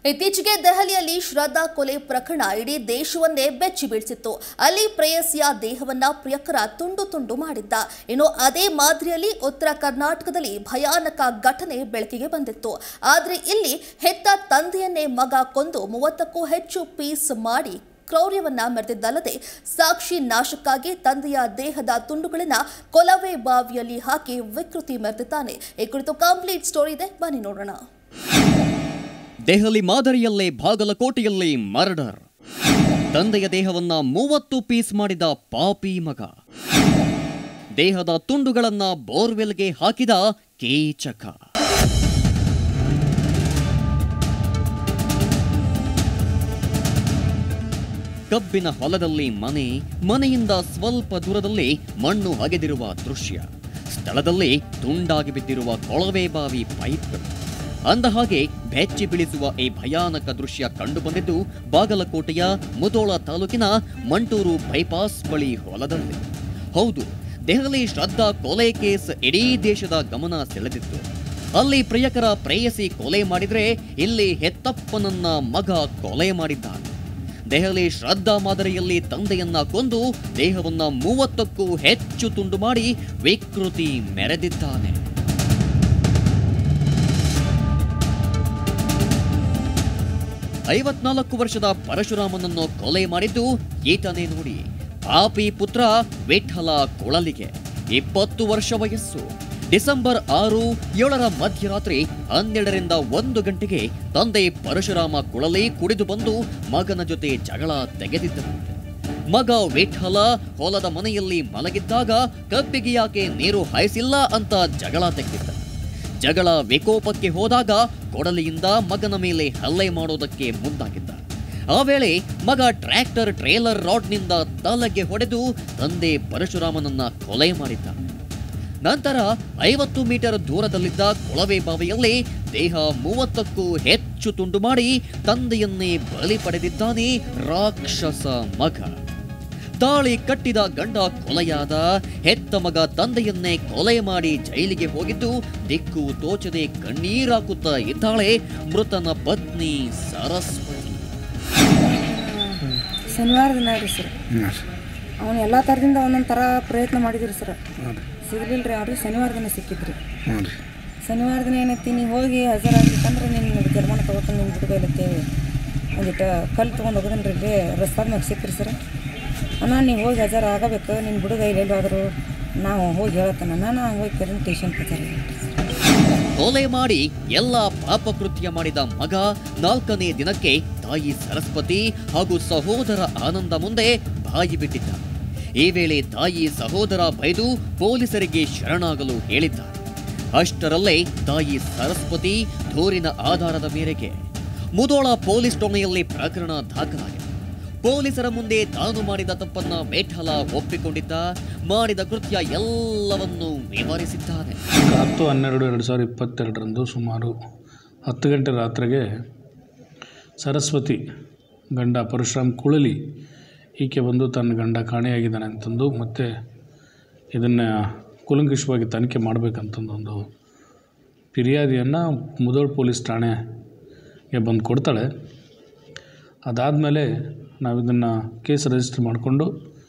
ಇತ್ತೀಚೆಗೆ ದೆಹಲಿಯಲ್ಲಿ ಶ್ರದ್ಧಾ ಕೊಲೆ ಪ್ರಕರಣ ಇಡೀ ದೇಶವನ್ನೇ ಬೆಚ್ಚಿ ಬೀಳಿಸಿತ್ತು ಅಲ್ಲಿ ಪ್ರೇಯಸಿಯ ದೇಹವನ್ನ ಪ್ರಿಯಕರ ತುಂಡು ತುಂಡು ಮಾಡಿದ್ದ ಇನ್ನು ಅದೇ ಮಾದರಿಯಲ್ಲಿ ಉತ್ತರ ಕರ್ನಾಟಕದಲ್ಲಿ ಭಯಾನಕ ಘಟನೆ ಬೆಳಕಿಗೆ ಬಂದಿತ್ತು ಆದರೆ ಇಲ್ಲಿ ಹೆತ್ತ ತಂದೆಯನ್ನೇ ಮಗ ಕೊಂದು ಮೂವತ್ತಕ್ಕೂ ಹೆಚ್ಚು ಪೀಸ್ ಮಾಡಿ ಕ್ರೌರ್ಯವನ್ನ ಮೆರೆದಿದ್ದಲ್ಲದೆ ಸಾಕ್ಷಿ ನಾಶಕ್ಕಾಗಿ ತಂದೆಯ ದೇಹದ ತುಂಡುಗಳನ್ನ ಕೊಲವೆ ಬಾವಿಯಲ್ಲಿ ಹಾಕಿ ವಿಕೃತಿ ಮೆರೆದಿದ್ದಾನೆ ಈ ಕುರಿತು ಕಂಪ್ಲೀಟ್ ಸ್ಟೋರಿ ಇದೆ ಬನ್ನಿ ನೋಡೋಣ ದೆಹಲಿ ಮಾದರಿಯಲ್ಲೇ ಬಾಗಲಕೋಟೆಯಲ್ಲಿ ಮರ್ಡರ್ ತಂದೆಯ ದೇಹವನ್ನ ಮೂವತ್ತು ಪೀಸ್ ಮಾಡಿದ ಪಾಪಿ ಮಗ ದೇಹದ ತುಂಡುಗಳನ್ನ ಬೋರ್ವೆಲ್ಗೆ ಹಾಕಿದ ಕೀಚಕ ಕಬ್ಬಿನ ಹೊಲದಲ್ಲಿ ಮನೆ ಮನೆಯಿಂದ ಸ್ವಲ್ಪ ದೂರದಲ್ಲಿ ಮಣ್ಣು ಅಗೆದಿರುವ ದೃಶ್ಯ ಸ್ಥಳದಲ್ಲಿ ತುಂಡಾಗಿ ಬಿದ್ದಿರುವ ಕೊಳವೆ ಬಾವಿ ಪೈಪ್ಗಳು ಅಂದ ಹಾಗೆ ಬೆಚ್ಚಿ ಬೀಳಿಸುವ ಈ ಭಯಾನಕ ದೃಶ್ಯ ಕಂಡುಬಂದಿದ್ದು ಬಾಗಲಕೋಟೆಯ ಮುದೋಳ ತಾಲೂಕಿನ ಮಂಟೂರು ಬೈಪಾಸ್ ಬಳಿ ಹೊಲದಲ್ಲಿ ಹೌದು ದೆಹಲಿ ಶ್ರದ್ಧಾ ಕೊಲೆ ಕೇಸ್ ಇಡೀ ದೇಶದ ಗಮನ ಸೆಳೆದಿತ್ತು ಅಲ್ಲಿ ಪ್ರಿಯಕರ ಪ್ರೇಯಸಿ ಕೊಲೆ ಮಾಡಿದ್ರೆ ಇಲ್ಲಿ ಹೆತ್ತಪ್ಪನನ್ನ ಮಗ ಕೊಲೆ ಮಾಡಿದ್ದಾನೆ ದೆಹಲಿ ಶ್ರದ್ಧಾ ಮಾದರಿಯಲ್ಲಿ ತಂದೆಯನ್ನ ಕೊಂದು ದೇಹವನ್ನ ಮೂವತ್ತಕ್ಕೂ ಹೆಚ್ಚು ತುಂಡು ಮಾಡಿ ವಿಕೃತಿ ಮೆರೆದಿದ್ದಾನೆ ಐವತ್ನಾಲ್ಕು ವರ್ಷದ ಪರಶುರಾಮನನ್ನು ಕೊಲೆ ಮಾಡಿದ್ದು ಈತನೇ ನೋಡಿ ಪಾಪಿ ಪುತ್ರ ವಿಠಲ ಕೊಳಲಿಗೆ ಇಪ್ಪತ್ತು ವರ್ಷ ವಯಸ್ಸು ಡಿಸೆಂಬರ್ ಆರು ಏಳರ ಮಧ್ಯರಾತ್ರಿ ಹನ್ನೆರಡರಿಂದ ಒಂದು ಗಂಟೆಗೆ ತಂದೆ ಪರಶುರಾಮ ಕುಳಲಿ ಕುಡಿದು ಬಂದು ಮಗನ ಜೊತೆ ಜಗಳ ತೆಗೆದಿದ್ದರು ಮಗ ವಿಠಲ ಹೊಲದ ಮನೆಯಲ್ಲಿ ಮಲಗಿದ್ದಾಗ ಕಬ್ಬಿಗೆ ಯಾಕೆ ನೀರು ಹಾಯಿಸಿಲ್ಲ ಅಂತ ಜಗಳ ತೆಗೆದಿದ್ದ ಜಗಳ ವಿಕೋಪಕ್ಕೆ ಹೋದಾಗ ಕೊಡಲಿಯಿಂದ ಮಗನ ಮೇಲೆ ಹಲ್ಲೆ ಮಾಡೋದಕ್ಕೆ ಮುಂದಾಗಿದ್ದ ಆ ವೇಳೆ ಮಗ ಟ್ರ್ಯಾಕ್ಟರ್ ಟ್ರೇಲರ್ ರಾಡ್ನಿಂದ ತಲೆಗೆ ಹೊಡೆದು ತಂದೆ ಪರಶುರಾಮನನ್ನ ಕೊಲೆ ಮಾಡಿದ್ದ ನಂತರ ಐವತ್ತು ಮೀಟರ್ ದೂರದಲ್ಲಿದ್ದ ಕೊಳವೆ ಬಾವಿಯಲ್ಲಿ ದೇಹ ಮೂವತ್ತಕ್ಕೂ ಹೆಚ್ಚು ತುಂಡು ಮಾಡಿ ತಂದೆಯನ್ನೇ ಬಲಿ ಪಡೆದಿದ್ದಾನೆ ರಾಕ್ಷಸ ಮಗ ತಾಳಿ ಕಟ್ಟಿದ ಗಂಡ ಕೊಲೆಯಾದ ಹೆತ್ತ ಮಗ ತಂದೆಯನ್ನೇ ಕೊಲೆ ಮಾಡಿ ಜೈಲಿಗೆ ಹೋಗಿದ್ದು ದಿಕ್ಕು ತೋಚದೆ ಕಣ್ಣೀರಾಕುತ್ತಾ ಇದ್ದಾಳೆ ಮೃತನ ಪತ್ನಿ ಸರಸ್ವತಿ ಶನಿವಾರ ದಿನ ರೀ ಸರ್ ಅವನು ಎಲ್ಲ ಥರದಿಂದ ಒಂದೊಂದು ಥರ ಪ್ರಯತ್ನ ಮಾಡಿದ್ರಿ ಸರ್ ಸಿಗಲಿಲ್ಲ ರೀ ಅವ್ರಿಗೆ ಶನಿವಾರ ದಿನ ಸಿಕ್ಕಿದ್ರಿ ಶನಿವಾರ ದಿನ ಏನೈತಿ ನೀವು ಹೋಗಿ ಹಾಜರಾಗ್ಬೇಕಂದ್ರೆ ನಿನ್ನ ಜರ್ಮಾನ ತೊಗೋತಾನೆ ನಿನ್ನ ಬಿಡುಗೈಲತ್ತೇವೆ ಒಂದಿಟ್ಟು ಕಲ್ಲು ತೊಗೊಂಡು ಹೋಗೋದನ್ರಿ ಇಲ್ಲಿ ರಸ್ತಾದ ಮ್ಯಾಗ ಸಿಕ್ಕ್ರಿ ಸರ್ ಅಣ್ಣ ನೀವು ಹೋಗಿ ಹಾಜರು ಆಗಬೇಕು ನಿನ್ನ ಬಿಡುಗೈಲಿ ಎಲ್ಲಾದರೂ ನಾವು ಹೋಗಿ ಹೇಳತ್ತಾನ ನಾನು ಹೋಗಿ ಕರೆಂಟ್ ಸ್ಟೇಷನ್ ಪ್ರಚಾರ ಕೊಲೆ ಮಾಡಿ ಎಲ್ಲ ಪಾಪಕೃತ್ಯ ಮಾಡಿದ ಮಗ ನಾಲ್ಕನೇ ದಿನಕ್ಕೆ ತಾಯಿ ಸರಸ್ವತಿ ಹಾಗೂ ಸಹೋದರ ಆನಂದ ಮುಂದೆ ಬಾಯಿ ಬಿಟ್ಟಿದ್ದ ಈ ವೇಳೆ ತಾಯಿ ಸಹೋದರ ಬೈದು ಪೊಲೀಸರಿಗೆ ಶರಣಾಗಲು ಹೇಳಿದ್ದಾರೆ ಅಷ್ಟರಲ್ಲೇ ತಾಯಿ ಸರಸ್ವತಿ ದೂರಿನ ಆಧಾರದ ಮೇರೆಗೆ ಮುದೋಳ ಪೊಲೀಸ್ ಠಾಣೆಯಲ್ಲಿ ಪ್ರಕರಣ ದಾಖಲಾಗಿದೆ ಪೊಲೀಸರ ಮುಂದೆ ತಾನು ಮಾಡಿದ ತಪ್ಪನ್ನ ಮೇಠಲ ಒಪ್ಪಿಕೊಂಡಿದ್ದ ಮಾಡಿದ ಕೃತ್ಯ ಎಲ್ಲವನ್ನೂ ವಿವರಿಸಿದ್ದಾನೆ ಹತ್ತು ಹನ್ನೆರಡು ಎರಡು ಸಾವಿರದ ಇಪ್ಪತ್ತೆರಡರಂದು ಸುಮಾರು ಹತ್ತು ಗಂಟೆ ರಾತ್ರಿಗೆ ಸರಸ್ವತಿ ಗಂಡ ಪರಶುರಾಮ್ ಕುಳಲಿ ಈಕೆ ಬಂದು ತನ್ನ ಗಂಡ ಕಾಣೆಯಾಗಿದ್ದಾನೆ ಅಂತಂದು ಮತ್ತು ಇದನ್ನು ಕೂಲಂಕಷವಾಗಿ ತನಿಖೆ ಮಾಡಬೇಕಂತಂದೊಂದು ಫಿರ್ಯಾದಿಯನ್ನು ಮುದೋಳ್ ಪೊಲೀಸ್ ಠಾಣೆಗೆ ಬಂದು ಕೊಡ್ತಾಳೆ ಅದಾದಮೇಲೆ ನಾವು ಇದನ್ನು ಕೇಸ್ ರಿಜಿಸ್ಟರ್ ಮಾಡಿಕೊಂಡು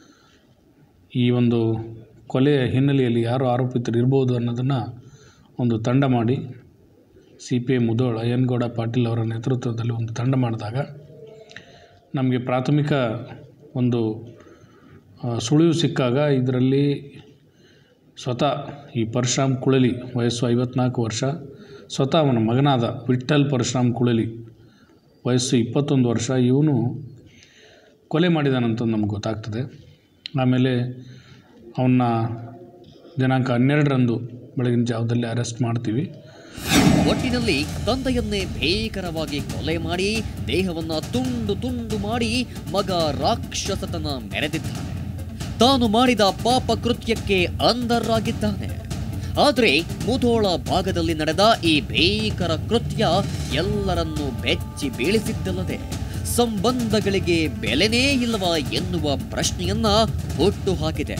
ಈ ಒಂದು ಕೊಲೆಯ ಹಿನ್ನೆಲೆಯಲ್ಲಿ ಯಾರು ಆರೋಪಿತರು ಇರ್ಬೋದು ಅನ್ನೋದನ್ನು ಒಂದು ತಂಡ ಮಾಡಿ C P I Mudhol Ayyanagouda Patil ಅವರ ನೇತೃತ್ವದಲ್ಲಿ ಒಂದು ತಂಡ ಮಾಡಿದಾಗ ನಮಗೆ ಪ್ರಾಥಮಿಕ ಒಂದು ಆ, ಸುಳಿವು ಸಿಕ್ಕಾಗ ಇದರಲ್ಲಿ ಸ್ವತಃ ಈ ಪರಶುರಾಮ್ ಕುಳಲಿ ವಯಸ್ಸು ಐವತ್ನಾಲ್ಕು ವರ್ಷ ಸ್ವತಃ ಅವನ ಮಗನಾದ ವಿಠ್ಠಲ್ ಪರಶುರಾಮ್ ಕುಳಲಿ ವಯಸ್ಸು ಇಪ್ಪತ್ತೊಂದು ವರ್ಷ ಇವನು ಕೊಲೆ ಮಾಡಿದಾನಂತ ನಮ್ಗೆ ಗೊತ್ತಾಗ್ತದೆ ಆಮೇಲೆ ಅವನ್ನ ದಿನಾಂಕ ಹನ್ನೆರಡರಂದು ಬೆಳಗಿನ ಜಾವದಲ್ಲಿ ಅರೆಸ್ಟ್ ಮಾಡ್ತೀವಿ ಒಟ್ಟಿನಲ್ಲಿ ತಂದೆಯನ್ನೇ ಭೀಕರವಾಗಿ ಕೊಲೆ ಮಾಡಿ ದೇಹವನ್ನ ತುಂಡು ತುಂಡು ಮಾಡಿ ಮಗ ರಾಕ್ಷಸತನ ಮೆರೆದಿದ್ದಾನೆ ತಾನು ಮಾಡಿದ ಪಾಪ ಕೃತ್ಯಕ್ಕೆ ಅಂಧರಾಗಿದ್ದಾನೆ ಆದ್ರೆ ಮುಧೋಳ ಭಾಗದಲ್ಲಿ ನಡೆದ ಈ ಭೀಕರ ಕೃತ್ಯ ಎಲ್ಲರನ್ನೂ ಬೆಚ್ಚಿ ಬೀಳಿಸಿದ್ದಲ್ಲದೆ ಸಂಬಂಧಗಳಿಗೆ ಬೆಲೆನೇ ಇಲ್ಲವಾ ಎನ್ನುವ ಪ್ರಶ್ನೆಯನ್ನ ಹುಟ್ಟು ಹಾಕಿದೆ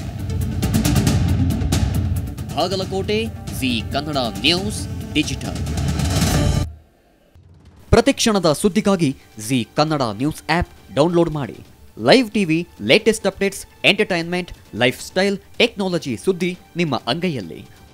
ಬಾಗಲಕೋಟೆ ಜಿ ಕನ್ನಡ ನ್ಯೂಸ್ ಡಿಜಿಟಲ್ ಪ್ರತಿಕ್ಷಣದ ಸುದ್ದಿಗಾಗಿ Zee Kannada news app download ಮಾಡಿ live TV latest updates entertainment lifestyle technology ಸುದ್ದಿ ನಿಮ್ಮ ಅಂಗೈಯಲ್ಲಿ